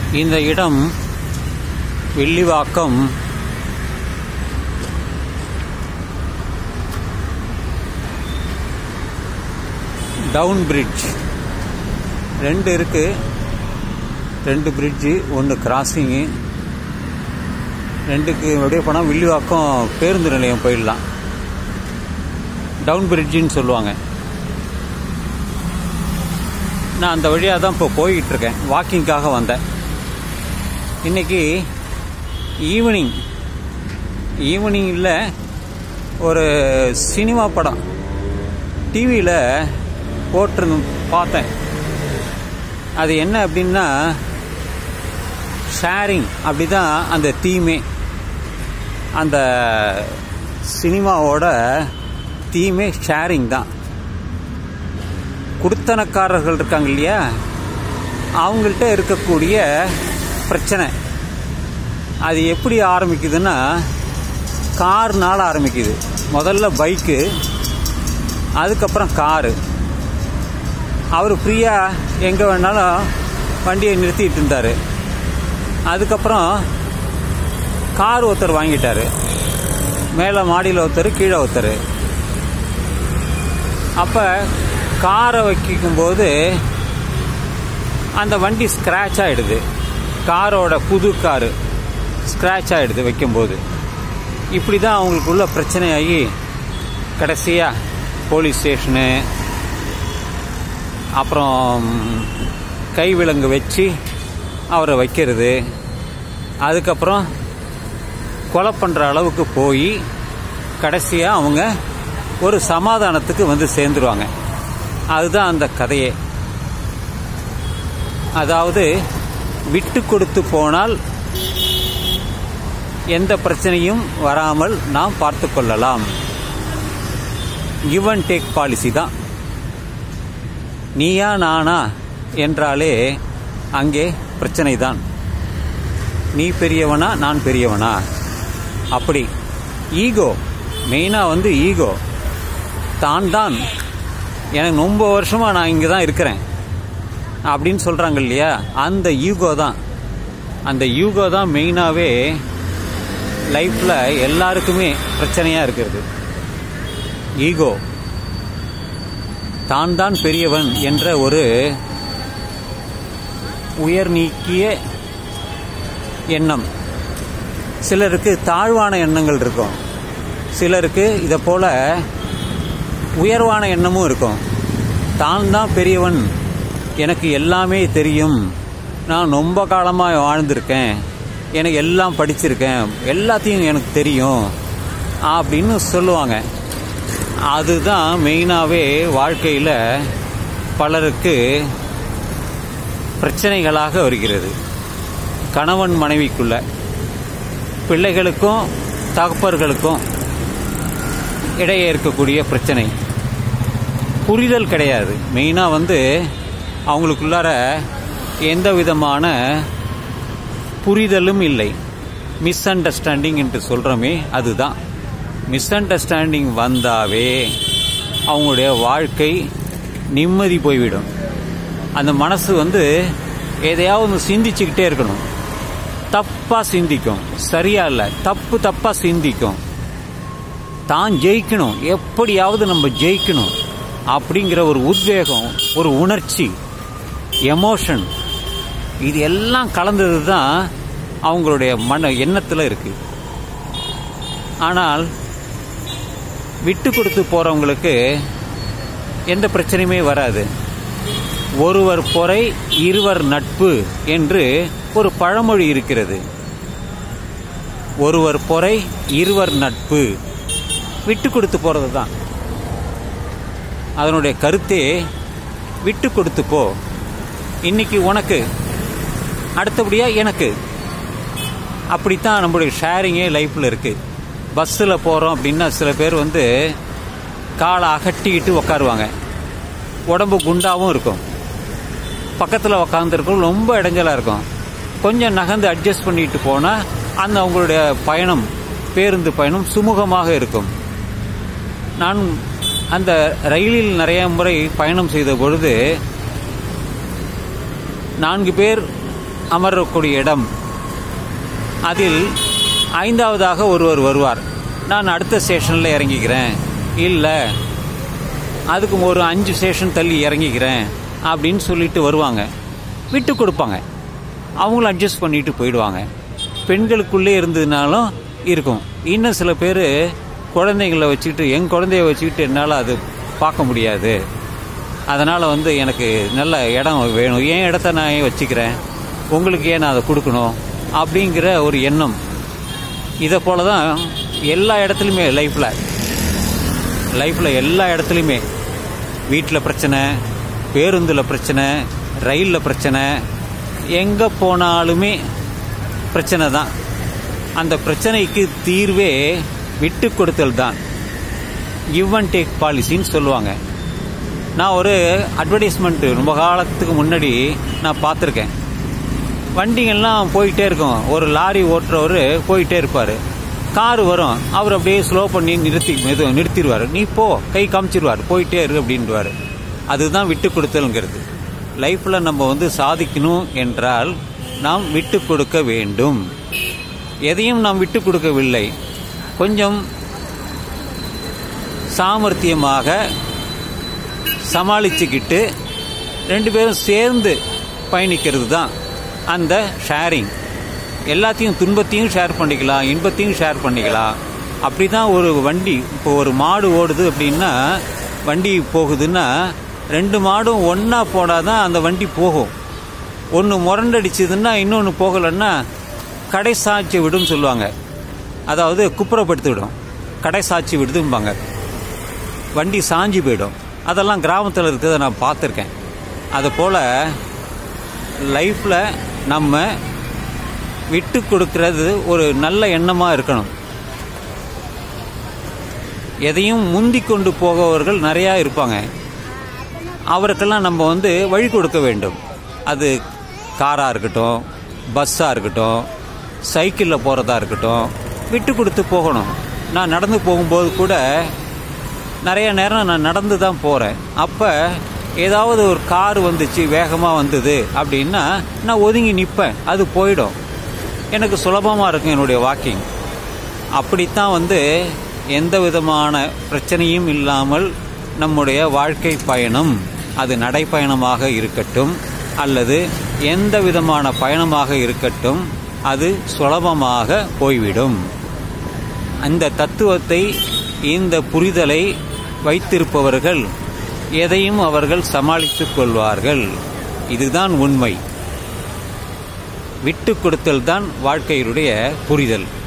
இந்த இடம் Vellivakkam down bridge ரெண்டு இருக்கு ரெண்டு பிரிட்ஜு ஒன்று கிராசிங்கு ரெண்டுக்கு வெளியே போனால் வில்லிவாக்கம் பேருந்து நிலையம் போயிடலாம் டவுன் பிரிட்ஜுன்னு சொல்லுவாங்க நான் அந்த வழியாக தான் இப்போ போய்கிட்டு இருக்கேன் வாக்கிங்காக வந்தேன் இன்னைக்கு ஈவினிங் ஈவினிங்கில் ஒரு சினிமா படம் டிவியில் போட்டிருந்து பார்த்தேன் அது என்ன அப்படின்னா ஷேரிங் அப்படி தான் அந்த தீமே அந்த சினிமாவோட தீமே ஷேரிங் தான் குடுத்தனக்காரர்கள் இருக்காங்க இல்லையா அவங்கள்ட்ட இருக்கக்கூடிய பிரச்சனை அது எப்படி ஆரம்பிக்குதுன்னா கார்னால் ஆரம்பிக்குது முதல்ல பைக்கு அதுக்கப்புறம் காரு அவர் ஃப்ரீயாக எங்கே வேணாலும் வண்டியை நிறுத்திட்டு இருந்தார் அதுக்கப்புறம் கார் ஒருத்தர் வாங்கிட்டாரு மேலே மாடியில் ஒருத்தர் கீழே ஒருத்தர் அப்போ காரை வைக்கும்போது அந்த வண்டி ஸ்க்ராட்ச் ஆகிடுது காரோட புது காரு ஸ்க்ராட்ச் ஆகிடுது வைக்கும்போது இப்படி தான் அவங்களுக்குள்ள பிரச்சனையாகி கடைசியாக போலீஸ் ஸ்டேஷனு அப்புறம் கைவிலங்கு வச்சு அவரை வைக்கிறது அதுக்கப்புறம் கொலை பண்ணுற அளவுக்கு போய் கடைசியாக அவங்க ஒரு சமாதானத்துக்கு வந்து சேர்ந்துருவாங்க அதுதான் அந்த கதையே அதாவது விட்டு கொடுத்து போனால் எந்த பிரச்சனையும் வராமல் நாம் பார்த்து கொள்ளலாம் கிவ் அண்ட் டேக் பாலிசி தான் நீயா நானா என்றாலே அங்கே பிரச்சனை தான் நீ பெரியவனா நான் பெரியவனா அப்படி ஈகோ மெயினாக வந்து ஈகோ தான் தான் எனக்கு ரொம்ப வருஷமாக நான் இங்கே தான் இருக்கிறேன் அப்படின்னு சொல்கிறாங்க இல்லையா அந்த ஈகோ தான் அந்த ஈகோ தான் மெயினாகவே லைஃப்பில் எல்லாருக்குமே பிரச்சனையாக இருக்கிறது ஈகோ தான் தான் பெரியவன் என்ற ஒரு உயர் நீக்கிய எண்ணம் சிலருக்கு தாழ்வான எண்ணங்கள் இருக்கும் சிலருக்கு இதை போல உயர்வான எண்ணமும் இருக்கும் தான் தான் பெரியவன் எனக்கு எல்லாமே தெரியும் நான் ரொம்ப காலமாக வாழ்ந்திருக்கேன் எனக்கு எல்லாம் படிச்சிருக்கேன் எல்லாத்தையும் எனக்கு தெரியும் அப்படின்னு சொல்லுவாங்க அதுதான் மெயினாகவே வாழ்க்கையில் பலருக்கு பிரச்சனைகளாக வருகிறது கணவன் மனைவிக்குள்ள பிள்ளைகளுக்கும் தகப்பர்களுக்கும் இடையே இருக்கக்கூடிய பிரச்சனை புரிதல் கிடையாது மெயினாக வந்து அவங்களுக்குள்ளார எந்த விதமான புரிதலும் இல்லை மிஸ் அண்டர்ஸ்டாண்டிங் என்று சொல்கிறோமே அதுதான் மிஸ் அண்டர்ஸ்டாண்டிங் வந்தாவே அவங்களுடைய வாழ்க்கை நிம்மதி போய்விடும் அந்த மனசு வந்து எதையாவது சிந்திச்சுக்கிட்டே இருக்கணும் தப்பாக சிந்திக்கும் சரியா இல்லை தப்பு தப்பாக சிந்திக்கும் தான் ஜெயிக்கணும் எப்படியாவது நம்ம ஜெயிக்கணும் அப்படிங்கிற ஒரு உத்வேகம் ஒரு உணர்ச்சி எமோஷன் இது எல்லாம் கலந்தது தான் அவங்களுடைய மன எண்ணத்தில் இருக்கு ஆனால் விட்டு கொடுத்து போறவங்களுக்கு எந்த பிரச்சனையுமே வராது ஒருவர் பொறை இருவர் நட்பு என்று ஒரு பழமொழி இருக்கிறது ஒருவர் பொறை இருவர் நட்பு விட்டு கொடுத்து போறது தான் அதனுடைய கருத்தே விட்டு கொடுத்து போ இன்னைக்கு உனக்கு அடுத்தபடியா எனக்கு அப்படித்தான் நம்மளுடைய ஷேரிங்கே லைஃப்பில் இருக்கு பஸ்ஸில் போகிறோம் அப்படின்னா சில பேர் வந்து காலை அகட்டிக்கிட்டு உக்காருவாங்க உடம்பு குண்டாகவும் இருக்கும் பக்கத்தில் உக்காந்துருக்கும் ரொம்ப இடைஞ்சலாக இருக்கும் கொஞ்சம் நகர்ந்து அட்ஜஸ்ட் பண்ணிட்டு போனால் அந்த அவங்களுடைய பயணம் பேருந்து பயணம் சுமூகமாக இருக்கும் நான் அந்த ரயிலில் நிறைய முறை பயணம் செய்த பொழுது நான்கு பேர் அமரக்கூடிய இடம் அதில் ஐந்தாவதாக ஒருவர் வருவார் நான் அடுத்த ஸ்டேஷனில் இறங்கிக்கிறேன் இல்லை அதுக்கு ஒரு அஞ்சு ஸ்டேஷன் தள்ளி இறங்கிக்கிறேன் அப்படின்னு சொல்லிட்டு வருவாங்க விட்டு கொடுப்பாங்க அவங்களும் அட்ஜஸ்ட் பண்ணிட்டு போயிடுவாங்க பெண்களுக்குள்ளே இருந்ததுனாலும் இருக்கும் இன்னும் சில பேர் குழந்தைங்கள வச்சுக்கிட்டு என் குழந்தைய வச்சுக்கிட்டு என்னால் அது பார்க்க முடியாது அதனால் வந்து எனக்கு நல்ல இடம் வேணும் என் இடத்த நான் ஏன் வச்சுக்கிறேன் உங்களுக்கு ஏன் நான் அதை கொடுக்கணும் அப்படிங்கிற ஒரு எண்ணம் இதை போல தான் எல்லா இடத்துலையுமே லைஃப்பில் லைஃப்பில் எல்லா இடத்துலையுமே வீட்டில் பிரச்சனை பேருந்தில் பிரச்சனை ரயிலில் பிரச்சனை எங்கே போனாலுமே பிரச்சனை தான் அந்த பிரச்சனைக்கு தீர்வே விட்டு கொடுத்தல் தான் கிவ் அண்ட் டேக் பாலிசின்னு சொல்லுவாங்க நான் ஒரு அட்வர்டைஸ்மெண்ட் ரொம்ப காலத்துக்கு முன்னாடி நான் பார்த்துருக்கேன் வண்டிங்கெல்லாம் போயிட்டே இருக்கும் ஒரு லாரி ஓட்டுறவர் போயிட்டே இருப்பார் கார் வரும் அவர் அப்படியே ஸ்லோ பண்ணி நிறுத்தி மெது நிறுத்திடுவார் நீ போ கை காமிச்சிருவார் போயிட்டே இரு அப்படின்வார் அதுதான் விட்டு கொடுத்தல்ங்கிறது லைஃப்பில் நம்ம வந்து சாதிக்கணும் என்றால் நாம் விட்டு கொடுக்க வேண்டும் எதையும் நாம் விட்டு கொடுக்கவில்லை கொஞ்சம் சாமர்த்தியமாக சமாளிச்சுக்கிட்டு ரெண்டு பேரும் சேர்ந்து பயணிக்கிறது தான் அந்த ஷேரிங் எல்லாத்தையும் துன்பத்தையும் ஷேர் பண்ணிக்கலாம் இன்பத்தையும் ஷேர் பண்ணிக்கலாம் அப்படி தான் ஒரு வண்டி இப்போ ஒரு மாடு ஓடுது அப்படின்னா வண்டி போகுதுன்னா ரெண்டு மாடும் ஒன்றா போனால் தான் அந்த வண்டி போகும் ஒன்று முரண்டடிச்சதுன்னா இன்னொன்று போகலைன்னா கடை சாட்சி விடுன்னு சொல்லுவாங்க அதாவது குப்புறப்படுத்தி விடும் கடை சாட்சி விடுதும்பாங்க வண்டி சாஞ்சி போயிடும் அதெல்லாம் கிராமத்தில் இருக்கிறத நான் பார்த்துருக்கேன் அது போல் லைஃப்பில் நம்ம விட்டு கொடுக்கறது ஒரு நல்ல எண்ணமாக இருக்கணும் எதையும் முந்தி கொண்டு போகவர்கள் நிறையா இருப்பாங்க அவருக்கெல்லாம் நம்ம வந்து வழி கொடுக்க வேண்டும் அது காராக இருக்கட்டும் பஸ்ஸாக இருக்கட்டும் சைக்கிளில் போகிறதா இருக்கட்டும் விட்டு கொடுத்து போகணும் நான் நடந்து போகும்போது கூட நிறைய நேரம் நான் நடந்து தான் போகிறேன் அப்போ ஏதாவது ஒரு கார் வந்துச்சு வேகமாக வந்தது அப்படின்னா நான் ஒதுங்கி நிற்பேன் அது போயிடும் எனக்கு சுலபமாக இருக்கும் என்னுடைய வாக்கிங் அப்படித்தான் வந்து எந்த விதமான பிரச்சனையும் இல்லாமல் நம்முடைய வாழ்க்கை பயணம் அது நடைப்பயணமாக இருக்கட்டும் அல்லது எந்த விதமான பயணமாக இருக்கட்டும் அது சுலபமாக போய்விடும் அந்த தத்துவத்தை இந்த புரிதலை வைத்திருப்பவர்கள் எதையும் அவர்கள் சமாளித்துக் கொள்வார்கள் இதுதான் உண்மை விட்டு கொடுத்தல் தான் வாழ்க்கையினுடைய புரிதல்